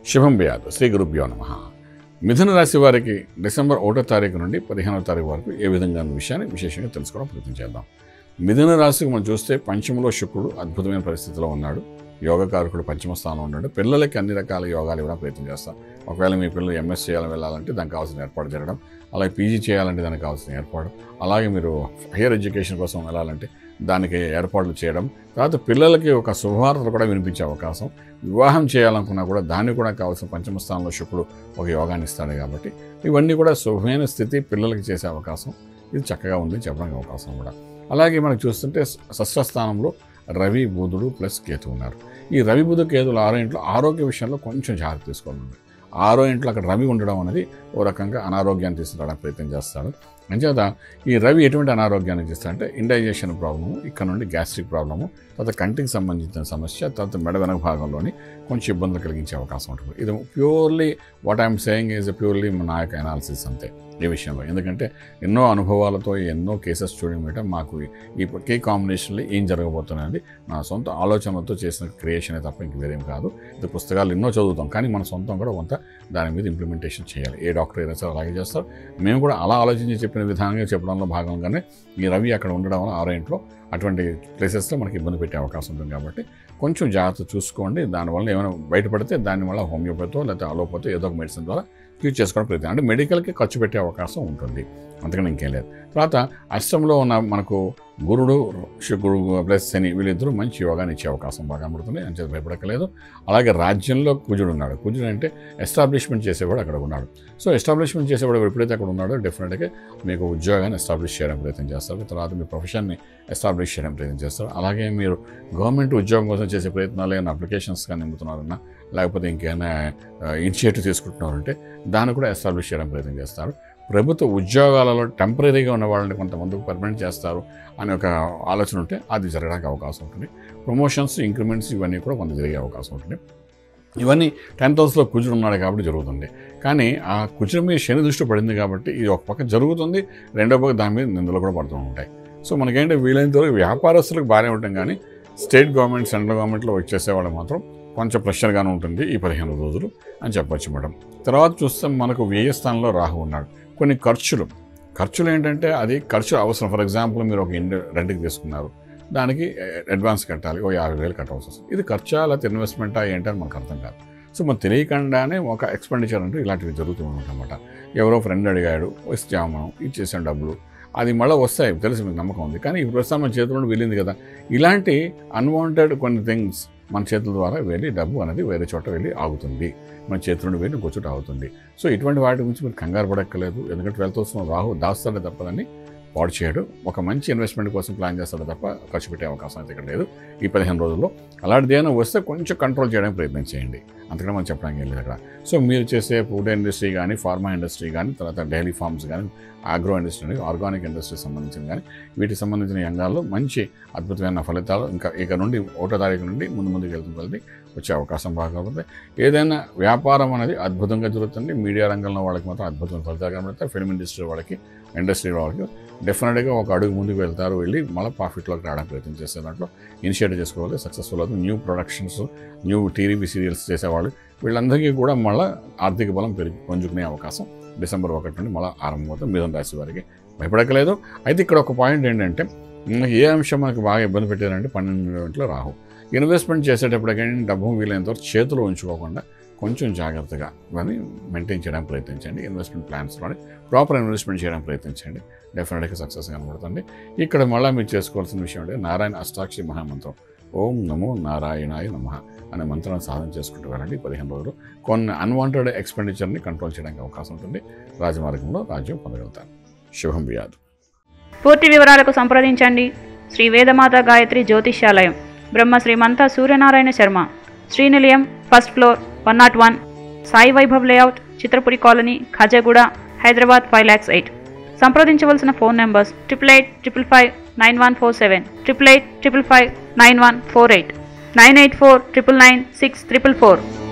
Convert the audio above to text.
శుభం వ్యాధు శ్రీ గురుభ్యో నమ మిథున రాశి వారికి డిసెంబర్ ఒకటో తారీఖు నుండి పదిహేనవ తారీఖు వరకు ఏ విధంగా ఉన్న విషయాన్ని విశేషంగా తెలుసుకోవడం ప్రయత్నం చేద్దాం మిథున రాశికి మనం చూస్తే పంచమలో శుక్రుడు అద్భుతమైన పరిస్థితిలో ఉన్నాడు యోగకారకుడు పంచమ స్థానంలో ఉన్నాడు పిల్లలకి అన్ని రకాల యోగాలు ఇవ్వడం ప్రయత్నం చేస్తాం ఒకవేళ మీ పిల్లలు ఎంఎస్ చేయాలని వెళ్ళాలంటే దానికి కావాల్సిన ఏర్పాటు జరగడం అలాగే పీజీ చేయాలంటే దానికి కావాల్సిన ఏర్పాటు అలాగే మీరు హైయర్ ఎడ్యుకేషన్ కోసం వెళ్ళాలంటే దానికి ఏర్పాట్లు చేయడం తర్వాత పిల్లలకి ఒక శుభవార్తలు కూడా వినిపించే అవకాశం వివాహం చేయాలనుకున్నా కూడా దానికి కూడా కావాల్సిన పంచమ స్థానంలో శుక్రుడు ఒక యోగాన్ని ఇస్తాడు కాబట్టి ఇవన్నీ కూడా శుభమైన స్థితి పిల్లలకి చేసే అవకాశం ఇది చక్కగా ఉంది చెప్పడానికి అవకాశం కూడా అలాగే మనకు చూస్తుంటే షష్ఠ స్థానంలో రవి బుధుడు ప్లస్ కేతు ఉన్నారు ఈ రవి బుధ కేతులు ఆరో ఇంట్లో ఆరోగ్య విషయంలో కొంచెం జాగ్రత్త తీసుకోవాలి ఆరో ఇంట్లో అక్కడ రవి ఉండడం అనేది ఓ రకంగా అనారోగ్యాన్ని తీసుకురావడానికి ప్రయత్నం చేస్తాడు అంచేత ఈ రవి ఎటువంటి అనారోగ్యాన్ని చేస్తాడంటే ఇండైజెషన్ ప్రాబ్లము ఇక్కడ నుండి గ్యాస్ట్రిక్ ప్రాబ్లము తర్వాత కంటికి సంబంధించిన సమస్య తర్వాత మెడ వెనక భాగంలోని కొంచెం ఇబ్బందులు కలిగించే అవకాశం ఉంటుంది ఇది purely what I'm saying is purely నా యొక్క అనాలిసిస్ అంతే ఈ విషయంలో ఎందుకంటే ఎన్నో అనుభవాలతో ఎన్నో కేసెస్ చూడడం మీద మాకు ఈ కే కాంబినేషన్లో ఏం జరగబోతున్నది నా సొంత ఆలోచనలతో చేసిన క్రియేషనే తప్ప ఇంక వేరేం కాదు ఇది పుస్తకాలు ఎన్నో చదువుతాం కానీ మన సొంతం కూడా కొంత దాని మీద ఇంప్లిమెంటేషన్ చేయాలి ఏ డాక్టర్ అయినా సరే అలాగే చేస్తారు మేము కూడా అలా ఆలోచించి చెప్పిన విధానంగా చెప్పడంలో భాగంగానే ఈ రవి అక్కడ ఉండడం వల్ల ఆరో ఇంట్లో అటువంటి ప్లేసెస్లో మనకి ఇబ్బంది పెట్టే అవకాశం ఉంటుంది కాబట్టి కొంచెం జాగ్రత్త చూసుకోండి దానివల్ల ఏమైనా బయటపడితే దానివల్ల హోమియోపతితో లేకపోతే అలోపతి ఏదో ఒక మెడిసిన్ ద్వారా క్యూర్ చేసుకోవడం ప్రయత్నం అంటే మెడికల్కి ఖర్చు పెట్టే అవకాశం ఉంటుంది అంతకని ఇంకేం లేదు తర్వాత అష్టంలో ఉన్న మనకు గురుడు శుక్రుడు ప్లస్ శని వీళ్ళిద్దరూ మంచి యోగాన్ని ఇచ్చే అవకాశం బాగా పడుతుంది అని చెప్పి భయపడక్కలేదు అలాగే రాజ్యంలో కుజుడు ఉన్నాడు కుజుడు అంటే ఎస్టాబ్లిష్మెంట్ చేసేవాడు అక్కడ ఉన్నాడు సో ఎస్టాబ్లిష్మెంట్ చేసేవాడు ఎప్పుడైతే అక్కడ ఉన్నాడో డెఫినెట్గా మీకు ఉద్యోగాన్ని ఎస్టాబ్లిష్ చేయడం ప్రయత్నం చేస్తారు తర్వాత మీ ప్రొఫెషన్ని ఎస్టాబ్లిష్ చేయడం ప్రయత్నం చేస్తారు అలాగే మీరు గవర్నమెంట్ ఉద్యోగం కోసం చేసే ప్రయత్నాలు ఏమైనా అప్లికేషన్స్ కానీ నింపుతున్నారన్నా లేకపోతే ఇంకేమైనా ఇనిషియేటివ్ తీసుకుంటున్నారంటే దాన్ని కూడా ఎస్టాబ్లిష్ చేయడం ప్రయత్నం చేస్తారు ప్రభుత్వ ఉద్యోగాలలో టెంపరీగా ఉన్న వాళ్ళని కొంతమందికి పర్మనెంట్ చేస్తారు అనే ఒక ఆలోచన ఉంటే అది జరగడానికి అవకాశం ఉంటుంది ప్రమోషన్స్ ఇంక్రిమెంట్స్ ఇవన్నీ కూడా కొంత జరిగే అవకాశం ఉంటుంది ఇవన్నీ టెన్త్ హౌస్లో కుజుడు ఉన్నాడు కాబట్టి జరుగుతుంది కానీ ఆ కుజుడు మీద శని దృష్టి పడింది కాబట్టి ఇది ఒక పక్క జరుగుతుంది రెండో పక్క దాని మీద నిందలు కూడా పడుతూ ఉంటాయి సో మనకేంటి వీలైనంత వరకు వ్యాపారస్తులకు బాగానే ఉంటాం కానీ స్టేట్ గవర్నమెంట్ సెంట్రల్ గవర్నమెంట్లో వచ్చేసే వాళ్ళు మాత్రం కొంచెం ప్రెషర్గానే ఉంటుంది ఈ పదిహేను రోజులు అని చెప్పొచ్చు మేడం తర్వాత చూస్తే మనకు వ్యయ స్థానంలో రాహు ఉన్నాడు కొన్ని ఖర్చులు ఖర్చులు ఏంటంటే అది ఖర్చు అవసరం ఫర్ ఎగ్జాంపుల్ మీరు ఒక ఇంటి రెంట్కి తీసుకున్నారు దానికి అడ్వాన్స్ కట్టాలి ఓ యాభై వేలు కట్టవలసి వస్తుంది ఇది ఖర్చా లేకపోతే ఇన్వెస్ట్మెంటా ఏంటని మనకు అర్థం కాదు సో మనం తెలియకుండానే ఒక ఎక్స్పెండిచర్ అంటూ ఇలాంటివి జరుగుతూ అనమాట ఎవరో ఫ్రెండ్ అడిగాడు ఇస్తాము మనం ఇచ్చేసాం డబ్బులు అది మళ్ళీ వస్తాయి తెలుసు మీకు నమ్మకం ఉంది కానీ ఇప్పుడు ప్రస్తుతం మన చేతిలో నుండి వెళ్ళింది కదా ఇలాంటి అన్వాంటెడ్ కొన్ని థింగ్స్ మన చేతుల ద్వారా వెళ్ళి డబ్బు అనేది వేరే చోట వెళ్ళి ఆగుతుంది మన చేతుల నుండి వెళ్ళి ఇంకో చోట ఆగుతుంది సో ఇటువంటి వాటి గురించి మీరు కంగారు పడక్కలేదు ఎందుకంటే ట్వెల్త్ వస్తున్న రాహు దాస్తాడే తప్పదని పాడు చేయడు ఒక మంచి ఇన్వెస్ట్మెంట్ కోసం ప్లాన్ చేస్తాడు తప్ప ఖర్చు పెట్టే అవకాశం అయితే ఇక్కడ లేదు ఈ పదిహేను రోజుల్లో అలాంటిది ఏమైనా వస్తే కొంచెం కంట్రోల్ చేయడానికి ప్రయత్నం చేయండి అంతకన్నా మనం చెప్పడానికి ఏం లేదు అక్కడ సో మీరు చేసే ఫుడ్ ఇండస్ట్రీ కానీ ఫార్మా ఇండస్ట్రీ కానీ తర్వాత డైరీ ఫార్మ్స్ కానీ ఆగ్రో ఇండస్ట్రీ కానీ ఆర్గానిక్ ఇండస్ట్రీకి సంబంధించిన కానీ వీటికి సంబంధించిన రంగాల్లో మంచి అద్భుతమైన ఫలితాలు ఇంకా ఇక నుండి ఒకటో తారీఖు నుండి ముందు ముందుకు వెళ్తున్న కొద్దీ వచ్చే అవకాశం బాగా ఉంది ఏదైనా వ్యాపారం అనేది అద్భుతంగా జరుగుతుంది మీడియా రంగంలో వాళ్ళకి మాత్రం అద్భుతమైన ఫలితాలు కనబడతాయి ఫిల్మ్ ఇండస్ట్రీ వాళ్ళకి ఇండస్ట్రీ వాళ్ళకి డెఫినెట్గా ఒక అడుగు ముందుకు వెళ్తారు వెళ్ళి మళ్ళీ ప్రాఫిట్లోకి రావడానికి ప్రయత్నం చేసే దాంట్లో ఇనిషియేటివ్ చేసుకోవాలి సక్సెస్ఫుల్ అవుతుంది new productions new TV serials చేసేవాళ్ళు వీళ్ళందరికీ కూడా మళ్ళీ ఆర్థిక బలం పెరిగి పుంజుకునే అవకాశం డిసెంబర్ ఒకటి నుండి మళ్ళీ ఆరంభమవుతుంది మిథున రాశి వారికి భయపడకలేదు అయితే ఇక్కడ ఒక పాయింట్ ఏంటంటే మనకి ఏ అంశం మనకు బాగా ఇబ్బంది పెట్టారంటే పన్నెండు గంటల రాహు ఇన్వెస్ట్మెంట్ చేసేటప్పటికీ డబ్బు వీలైనంత వరకు చేతిలో ఉంచుకోకుండా కొంచెం జాగ్రత్తగా ఇవన్నీ మెయింటైన్ చేయడానికి ప్రయత్నించండి ఇన్వెస్ట్మెంట్ ప్లాన్స్లోని ప్రాపర్ ఇన్వెస్ట్మెంట్ చేయడానికి ప్రయత్నించండి డెఫినెట్గా సక్సెస్ కనబడుతుంది ఇక్కడ మళ్ళీ మీరు చేసుకోవాల్సిన విషయం అంటే నారాయణ అష్టాక్షి మహామంత్రం ఓం నమో నారాయణాయ నమ అనే మంత్రాన్ని సాధన చేసుకుంటూ వెళ్ళండి పదిహేను రోజులు కొన్ని అన్వాంటెడ్ ఎక్స్పెండిచర్ని కంట్రోల్ చేయడానికి అవకాశం ఉంటుంది రాజమార్గంలో రాజ్యం పొందగలుగుతారు శుభం వ్యాధు పూర్తి వివరాలకు సంప్రదించండి Shri Vedamata Gayatri Jyotishyalayam Brahma Srimantha Suryanarayana Sharma Srinilayam first floor one nought one Sai Vaibhav layout Chitrapuri colony Khajaguda Hyderabad five lakhs eight సంప్రదించవలసిన phone numbers triple eight triple five nine one four seven triple eight triple five nine one four eight nine eight four triple nine six triple four